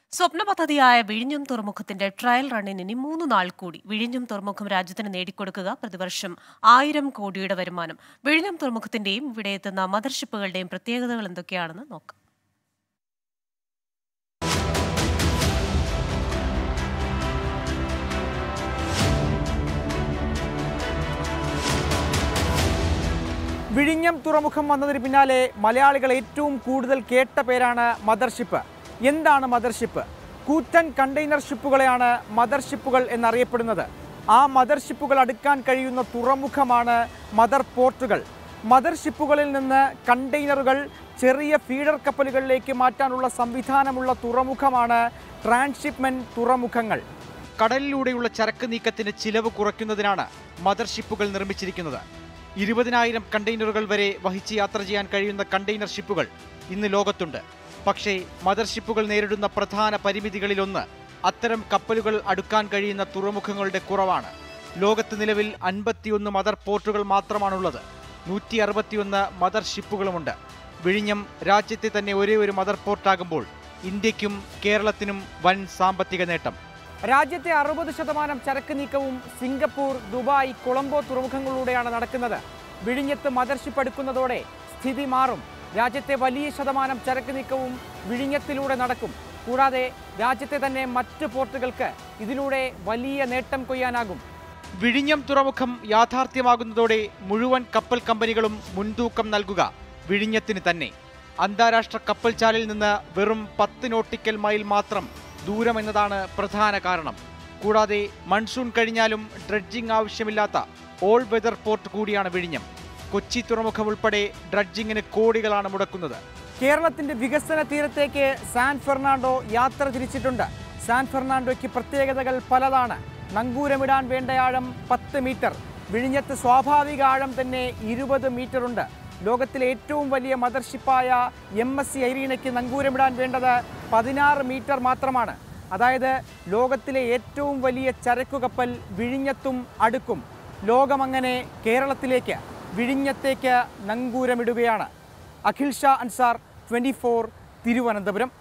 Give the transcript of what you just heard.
സ്വപ്ന പദ്ധതിയായ വിഴിഞ്ഞം തുറമുഖത്തിന്റെ ട്രയൽ റണ്ണിന് ഇനി മൂന്ന് നാൾ കൂടി വിഴിഞ്ഞം തുറമുഖം രാജ്യത്തിന് നേടിക്കൊടുക്കുക പ്രതിവർഷം ആയിരം കോടിയുടെ വരുമാനം വിഴിഞ്ഞം തുറമുഖത്തിന്റെയും ഇവിടെ എത്തുന്ന മദർഷിപ്പുകളുടെയും പ്രത്യേകതകൾ എന്തൊക്കെയാണെന്ന് നോക്കാം വിഴിഞ്ഞം തുറമുഖം വന്നതിന് പിന്നാലെ മലയാളികൾ ഏറ്റവും കൂടുതൽ കേട്ട പേരാണ് മദർഷിപ്പ് എന്താണ് മദർഷിപ്പ് കൂറ്റൻ കണ്ടെയ്നർ ഷിപ്പുകളെയാണ് മദർഷിപ്പുകൾ എന്നറിയപ്പെടുന്നത് ആ മദർഷിപ്പുകൾ അടുക്കാൻ കഴിയുന്ന തുറമുഖമാണ് മദർ പോർട്ടുകൾ മദർഷിപ്പുകളിൽ നിന്ന് കണ്ടെയ്നറുകൾ ചെറിയ ഫീഡർ കപ്പലുകളിലേക്ക് മാറ്റാനുള്ള സംവിധാനമുള്ള തുറമുഖമാണ് ട്രാൻസ്ഷിപ്മെന്റ് തുറമുഖങ്ങൾ കടലിലൂടെയുള്ള ചരക്ക് നീക്കത്തിന് ചിലവ് കുറയ്ക്കുന്നതിനാണ് മദർഷിപ്പുകൾ നിർമ്മിച്ചിരിക്കുന്നത് ഇരുപതിനായിരം കണ്ടെയ്നറുകൾ വരെ വഹിച്ച് യാത്ര ചെയ്യാൻ കഴിയുന്ന കണ്ടെയ്നർ ഷിപ്പുകൾ ഇന്ന് ലോകത്തുണ്ട് പക്ഷേ മദർഷിപ്പുകൾ നേരിടുന്ന പ്രധാന പരിമിതികളിലൊന്ന് അത്തരം കപ്പലുകൾ അടുക്കാൻ കഴിയുന്ന തുറമുഖങ്ങളുടെ കുറവാണ് ലോകത്ത് നിലവിൽ അൻപത്തിയൊന്ന് മദർ പോർട്ടുകൾ മാത്രമാണുള്ളത് നൂറ്റി അറുപത്തിയൊന്ന് മദർ ഷിപ്പുകളുമുണ്ട് വിഴിഞ്ഞം രാജ്യത്തെ തന്നെ ഒരേ ഒരു മദർ പോർട്ടാകുമ്പോൾ ഇന്ത്യക്കും കേരളത്തിനും വൻ സാമ്പത്തിക നേട്ടം രാജ്യത്തെ അറുപത് ശതമാനം ചരക്ക് നീക്കവും സിംഗപ്പൂർ ദുബായ് കൊളംബോ തുറമുഖങ്ങളിലൂടെയാണ് നടക്കുന്നത് വിഴിഞ്ഞത്ത് മദർഷിപ്പ് എടുക്കുന്നതോടെ സ്ഥിതി മാറും രാജ്യത്തെ വലിയ ശതമാനം ചരക്ക് നീക്കവും വിഴിഞ്ഞത്തിലൂടെ നടക്കും കൂടാതെ രാജ്യത്തെ തന്നെ മറ്റ് പോർട്ടുകൾക്ക് ഇതിലൂടെ വലിയ നേട്ടം കൊയ്യാനാകും വിഴിഞ്ഞം തുറമുഖം യാഥാർത്ഥ്യമാകുന്നതോടെ മുഴുവൻ കപ്പൽ കമ്പനികളും മുൻതൂക്കം നൽകുക വിഴിഞ്ഞത്തിന് തന്നെ അന്താരാഷ്ട്ര കപ്പൽ ചാലിൽ നിന്ന് വെറും പത്ത് നോട്ടിക്കൽ മൈൽ മാത്രം ദൂരം എന്നതാണ് പ്രധാന കാരണം കൂടാതെ മൺസൂൺ കഴിഞ്ഞാലും ഡ്രഡ്ജിംഗ് ആവശ്യമില്ലാത്ത ഓൾ വെതർ പോർട്ട് കൂടിയാണ് വിഴിഞ്ഞം കൊച്ചി തുറമുഖം ഉൾപ്പെടെ ഡ്രഡ്ജിങ്ങിന് കോടികളാണ് മുടക്കുന്നത് കേരളത്തിന്റെ വികസന തീരത്തേക്ക് സാൻ ഫെർണാണ്ടോ യാത്ര തിരിച്ചിട്ടുണ്ട് സാൻ ഫെർണാണ്ടോയ്ക്ക് പ്രത്യേകതകൾ പലതാണ് നങ്കൂരമിടാൻ വേണ്ട ആഴം പത്ത് മീറ്റർ വിഴിഞ്ഞത്ത് സ്വാഭാവിക ആഴം തന്നെ ഇരുപത് മീറ്റർ ഉണ്ട് ലോകത്തിലെ ഏറ്റവും വലിയ മദർഷിപ്പായ എം എസ് സി ഐറീനയ്ക്ക് നങ്കൂരമിടാൻ വേണ്ടത് പതിനാറ് മീറ്റർ മാത്രമാണ് അതായത് ലോകത്തിലെ ഏറ്റവും വലിയ ചരക്കു കപ്പൽ വിഴിഞ്ഞത്തും അടുക്കും ലോകമങ്ങനെ കേരളത്തിലേക്ക് വിഴിഞ്ഞത്തേക്ക് നങ്കൂരമിടുകയാണ് അഖിൽ ഷാ അൻസാർ ട്വൻറ്റി ഫോർ തിരുവനന്തപുരം